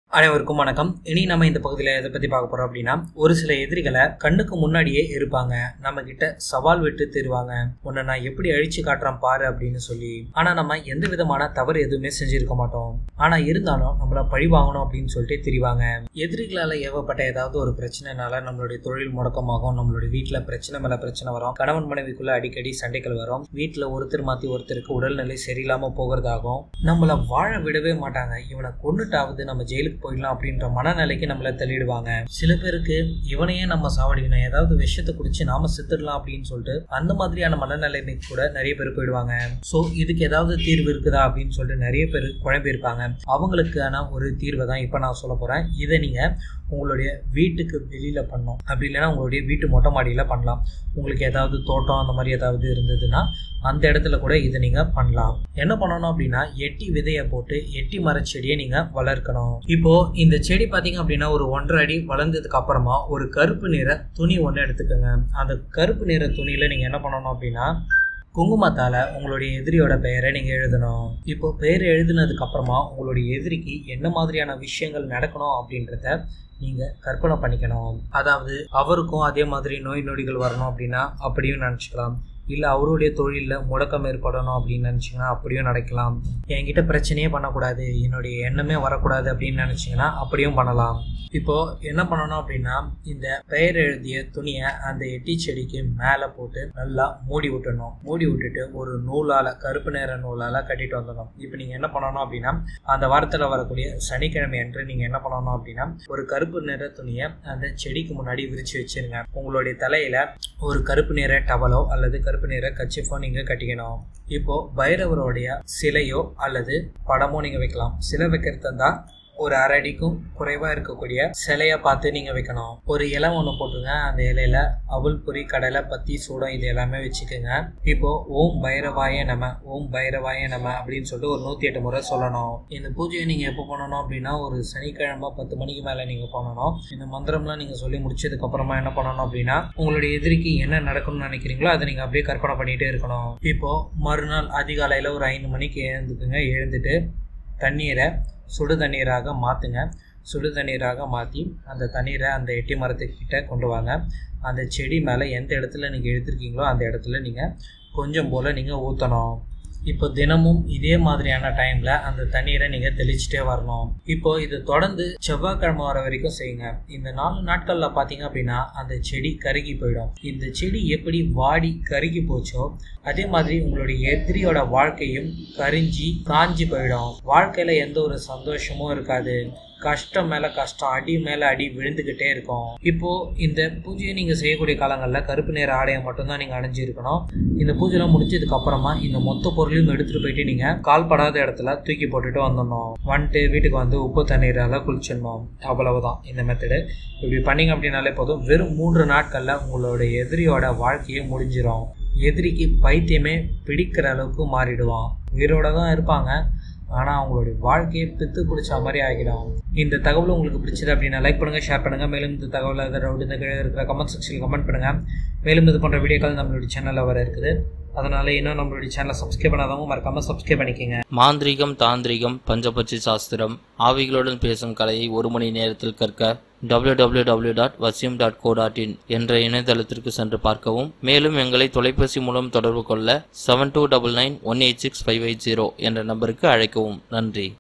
அனைவருக்கும் வணக்கம் இனி நம்ம இந்த பகுதியில் எதை பற்றி பார்க்க போகிறோம் அப்படின்னா ஒரு சில எதிரிகளை கண்ணுக்கு முன்னாடியே இருப்பாங்க நம்ம கிட்ட சவால் விட்டு தருவாங்க உன்னை நான் எப்படி அழிச்சு காட்டுறேன் பாரு அப்படின்னு சொல்லி ஆனால் நம்ம எந்த விதமான தவறு எதுவுமே செஞ்சிருக்க மாட்டோம் ஆனால் இருந்தாலும் நம்மள பழி வாங்கணும் அப்படின்னு சொல்லிட்டு தெரிவாங்க எதிரிகளால் ஏவப்பட்ட ஏதாவது ஒரு பிரச்சனைனால நம்மளுடைய தொழில் முடக்கமாகும் நம்மளுடைய வீட்டில் பிரச்சனை மேலே பிரச்சனை வரும் கணவன் மனைவிக்குள்ள அடிக்கடி சண்டைகள் வரும் வீட்டில் ஒருத்தர் மாற்றி ஒருத்தருக்கு உடல்நிலை சரியில்லாமல் போகிறதாகும் நம்மளை வாழ விடவே மாட்டாங்க இவனை கொண்டுட்டாவது நம்ம ஜெயிலுக்கு போயிடலாம் அப்படின்ற மனநிலைக்கு நம்மளை தள்ளிடுவாங்க சில பேருக்கு இவனையே நம்ம சாவடிக்கணும் ஏதாவது விஷயத்தை குடிச்சு நாம செத்துடலாம் அப்படின்னு சொல்லிட்டு அந்த மாதிரியான மனநிலைமைக்கு கூட நிறைய பேர் போயிடுவாங்க ஸோ இதுக்கு ஏதாவது தீர்வு இருக்குதா அப்படின்னு சொல்லிட்டு நிறைய பேர் குழம்பியிருப்பாங்க அவங்களுக்கான ஒரு தீர்வை தான் இப்போ நான் சொல்ல போறேன் இதை நீங்க உங்களுடைய வீட்டுக்கு வெளியில பண்ணணும் அப்படி இல்லைன்னா உங்களுடைய வீட்டு மொட்டை மாடியில பண்ணலாம் உங்களுக்கு ஏதாவது தோட்டம் அந்த மாதிரி ஏதாவது இருந்ததுன்னா அந்த இடத்துல கூட இதை நீங்க பண்ணலாம் என்ன பண்ணணும் அப்படின்னா எட்டி விதையை போட்டு எட்டி மரச்செடியை நீங்க வளர்க்கணும் இப்போ இந்த செடி பார்த்தீங்க அப்படின்னா ஒரு ஒன்றரை அடி வளர்ந்ததுக்கு அப்புறமா ஒரு கருப்பு நிற துணி ஒன்று எடுத்துக்கோங்க அந்த கருப்பு நிற துணியில நீங்க என்ன பண்ணணும் அப்படின்னா குங்குமத்தால உங்களுடைய எதிரியோட பெயரை நீங்க எழுதணும் இப்போ பெயர் எழுதினதுக்கு அப்புறமா உங்களுடைய எதிரிக்கு என்ன மாதிரியான விஷயங்கள் நடக்கணும் அப்படின்றத நீங்க கற்பனை பண்ணிக்கணும் அதாவது அவருக்கும் அதே மாதிரி நோய் நொடிகள் வரணும் அப்படின்னா அப்படியும் நினச்சிக்கலாம் இல்லை அவருடைய தொழிலில் முடக்கம் ஏற்படணும் அப்படின்னு நினச்சிங்கன்னா அப்படியும் நடக்கலாம் என்கிட்ட பிரச்சனையே பண்ணக்கூடாது என்னுடைய எண்ணமே வரக்கூடாது அப்படின்னு நினச்சிங்கன்னா அப்படியும் பண்ணலாம் இப்போ என்ன பண்ணணும் அப்படின்னா இந்த பெயர் எழுதிய துணியை அந்த எட்டி செடிக்கு மேலே போட்டு நல்லா மூடி விட்டுணும் மூடி விட்டுட்டு ஒரு நூலால் கருப்பு நிற நூலால் கட்டிட்டு வந்துடணும் இப்போ நீங்கள் என்ன பண்ணணும் அப்படின்னா அந்த வாரத்தில் வரக்கூடிய சனிக்கிழமை அன்று நீங்கள் என்ன பண்ணணும் அப்படின்னா ஒரு கருப்பு நிற துணியை அந்த செடிக்கு முன்னாடி விரிச்சு வச்சிருங்க உங்களுடைய தலையில ஒரு கருப்பு நிற டவலோ அல்லது கருப்பு நிற கச்சிஃபோ நீங்கள் கட்டிக்கணும் இப்போ பைரவருடைய சிலையோ அல்லது படமோ நீங்கள் வைக்கலாம் சிலை வைக்கிறது இருந்தால் ஒரு அரை அடிக்கும் குறைவாக இருக்கக்கூடிய சிலையை பார்த்து நீங்கள் வைக்கணும் ஒரு இலை ஒன்று போட்டுங்க அந்த இலையில அவல் பொரி கடலை பத்தி சூடம் இது எல்லாமே வச்சுக்கோங்க இப்போ ஓம் பைரவாய நம ஓம் பைரவாய நம அப்படின்னு சொல்லிட்டு ஒரு நூற்றி எட்டு முறை சொல்லணும் இந்த பூஜையை நீங்கள் எப்போ பண்ணணும் அப்படின்னா ஒரு சனிக்கிழமை பத்து மணிக்கு மேலே நீங்கள் பண்ணணும் இந்த மந்திரம்லாம் நீங்கள் சொல்லி முடிச்சதுக்கு அப்புறமா என்ன பண்ணணும் அப்படின்னா உங்களுடைய எதிரிக்கு என்ன நடக்கணும்னு நினைக்கிறீங்களோ அதை நீங்கள் அப்படியே கற்பனை பண்ணிகிட்டே இருக்கணும் இப்போ மறுநாள் அதிகாலையில் ஒரு ஐந்து மணிக்கு எழுந்துக்குங்க எழுந்துட்டு தண்ணீரை சுடு தண்ணீராக மாற்றுங்க சுடு தண்ணீராக மாற்றி அந்த தண்ணீரை அந்த எட்டி மரத்துக்கிட்ட கொண்டு வாங்க அந்த செடி மேலே எந்த இடத்துல நீங்கள் எடுத்திருக்கீங்களோ அந்த இடத்துல நீங்கள் கொஞ்சம் போல் நீங்கள் ஊற்றணும் இப்போ தினமும் இதே மாதிரியான டைமில் அந்த தண்ணீரை நீங்கள் தெளிச்சுட்டே வரணும் இப்போ இது தொடர்ந்து செவ்வாய்க்கிழமை வர வரைக்கும் செய்யுங்க இந்த நாலு நாட்களில் பார்த்தீங்க அப்படின்னா அந்த செடி கருகி போயிடும் இந்த செடி எப்படி வாடி கருகி போச்சோ அதே மாதிரி உங்களுடைய எதிரியோட வாழ்க்கையும் கரிஞ்சி காஞ்சி போயிடும் வாழ்க்கையில் எந்த ஒரு சந்தோஷமும் இருக்காது கஷ்டம் மேல கஷ்டம் அடி மேல அடி விழுந்துகிட்டே இருக்கும் இப்போ இந்த பூஜையை நீங்க செய்யக்கூடிய காலங்களில் கருப்பு நேர ஆடையை மட்டும்தான் நீங்க அணிஞ்சிருக்கணும் இந்த பூஜைலாம் முடிஞ்சதுக்கு அப்புறமா இந்த மொத்த பொருளையும் எடுத்துட்டு போயிட்டு நீங்க கால்படாத இடத்துல தூக்கி போட்டுட்டு வந்துடணும் வந்துட்டு வீட்டுக்கு வந்து உப்பு தண்ணீரால குளிச்சிடணும் அவ்வளவுதான் இந்த மெத்தடு இப்படி பண்ணீங்க அப்படின்னாலே போதும் வெறும் மூன்று நாட்கள்ல உங்களோட எதிரியோட வாழ்க்கையே முடிஞ்சிடும் எதிரிக்கு பைத்தியமே பிடிக்கிற அளவுக்கு மாறிடுவான் உயிரோட தான் இருப்பாங்க ஆனால் அவங்களுடைய வாழ்க்கையை பித்து பிடிச்ச மாதிரி ஆகிடும் இந்த தகவல் உங்களுக்கு பிடிச்சது அப்படின்னா லைக் பண்ணுங்கள் ஷேர் பண்ணுங்கள் மேலும் இந்த தகவல் ஏதாவது இந்த கீழே இருக்கிற கமெண்ட் செக்ஷனில் கமெண்ட் பண்ணுங்கள் மேலும் இது போன்ற வீடியோக்கள் நம்மளுடைய சேனலில் வர இருக்குது அதனால இன்னும் நம்மளுடைய சேனலை சப்ஸ்கிரைப் பண்ணாதவங்க மறக்காமல் சப்ஸ்கிரைப் பண்ணிக்கோங்க மாந்திரிகம் தாந்திரிகம் பஞ்சபட்சி சாஸ்திரம் ஆவிகளுடன் பேசும் கலையை ஒரு மணி நேரத்தில் கற்க www.vasyum.co.in டாட் வசியம் டாட் கோ டாட் இன் என்ற இணையதளத்திற்கு சென்று பார்க்கவும் மேலும் எங்களை தொலைபேசி மூலம் தொடர்பு கொள்ள seven two double nine one eight six five eight zero என்ற நம்பருக்கு அழைக்கவும் நன்றி